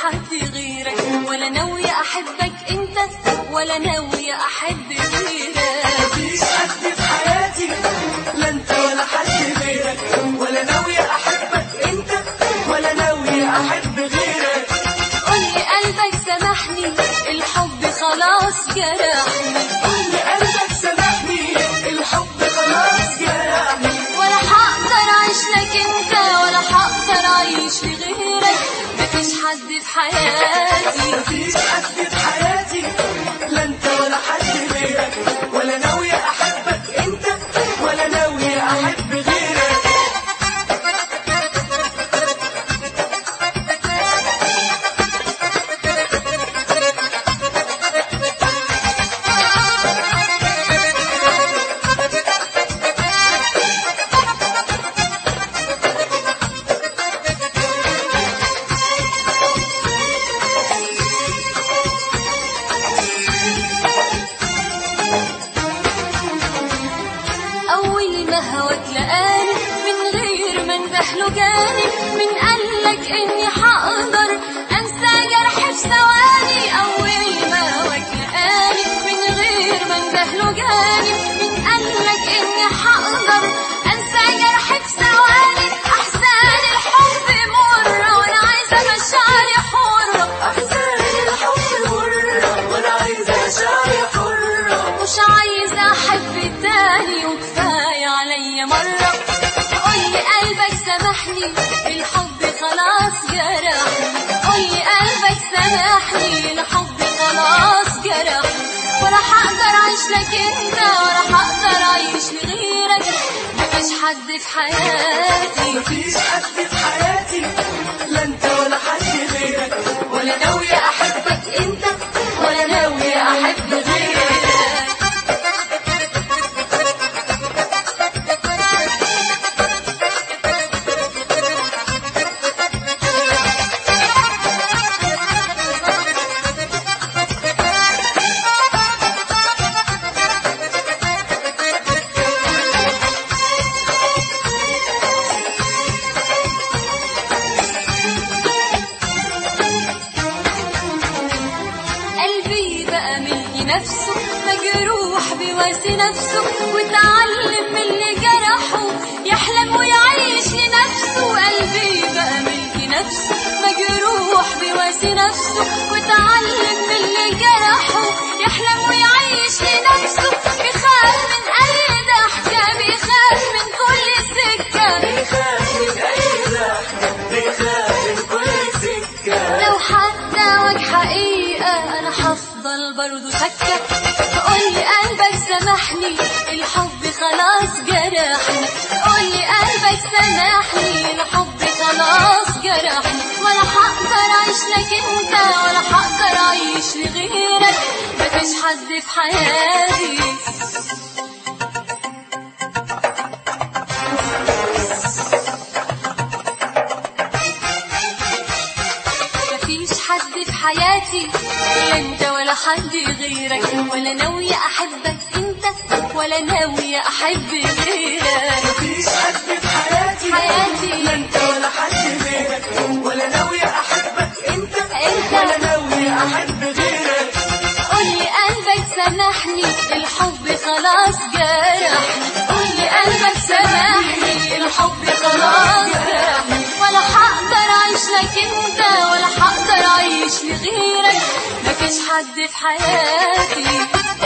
حد غيرك ولا ناوية أحبك أنت ولا ناوية أحب غيرك مفيش حد في حياتي لا انت ولا حد غيرك ولا ناوي احبك انت ولا ناوي احب غيرك قولي قلبك سامحني الحب خلاص جرحني قول قلبك سامحني الحب خلاص جرحني ولا هقدر أعيش لك أنت ولا هقدر أعيش لغيرك مفيش حد في حياتي مفيش حد في حياتي لا انت ولا حد غيرك ولا ناوي احبك انت ولا ناوي احب غيرك أول ما هواك لقاني من غير ما انبهله جاني من قالك إني هقدر أنسى جرحي في ثواني أول ما هواك لقاني من غير ما انبهله جاني من قالك إني هقدر أنسى جرحي في ثواني أحزان الحب مرة وأنا عايزة مشاعري حرة احزان الحب مرة وانا عايزة مشاعري حرة مش عايزة أحب تاني وكفاية عليا مرة قولي قلبك سامحني الحب خلاص جرحني قولي قلبك سامحني الحب خلاص جرحني ولا هقدر أعيش لك أنت ولا هقدر أعيش لغيرك مفيش حد في حياتي مفيش حد في حياتي لا انت ولا حد غيرك ولا ناوي احبك انت ولا ناوي احب غيرك قلبي بقى ملي نفسه مجروح بواسي نفسه وتعلم من اللي جرحه يحلم ويعيش لنفسه قلبي بقى ملي نفسه مجروح بواسي نفسه وتعلم من اللي جرحه يحلم ويعيش لنفسه بيخاف من أي ضحكة بيخاف من كل سكة بيخاف من اي زحمة بيخاف من كل سكة لو حتى وجه حقيقة أنا هفضل برضه ساكتة قولي قلبك سامحني الحب خلاص جرحني قولي قلبك سامحني الحب خلاص جرحني ولا هقدر أعيش لك أنت ولا هقدر أعيش لغيرك مفيش حد في حياتي مفيش حد في حياتي لا انت ولا حد غيرك ولا ناوية احبك انت ولا ناوية احب غيرك مفيش حد في حياتي حياتي. لا انت ولا حد غيرك ولا ناوي احبك انت انت. ولا ناوي احب غيرك قولي قلبك سامحني الحب خلاص جرحني قولي قلبك سامحني الحب خلاص جرحني ولا هقدر اعيش لك انت ولا هقدر اعيش لغيرك مفيش حد في حياتي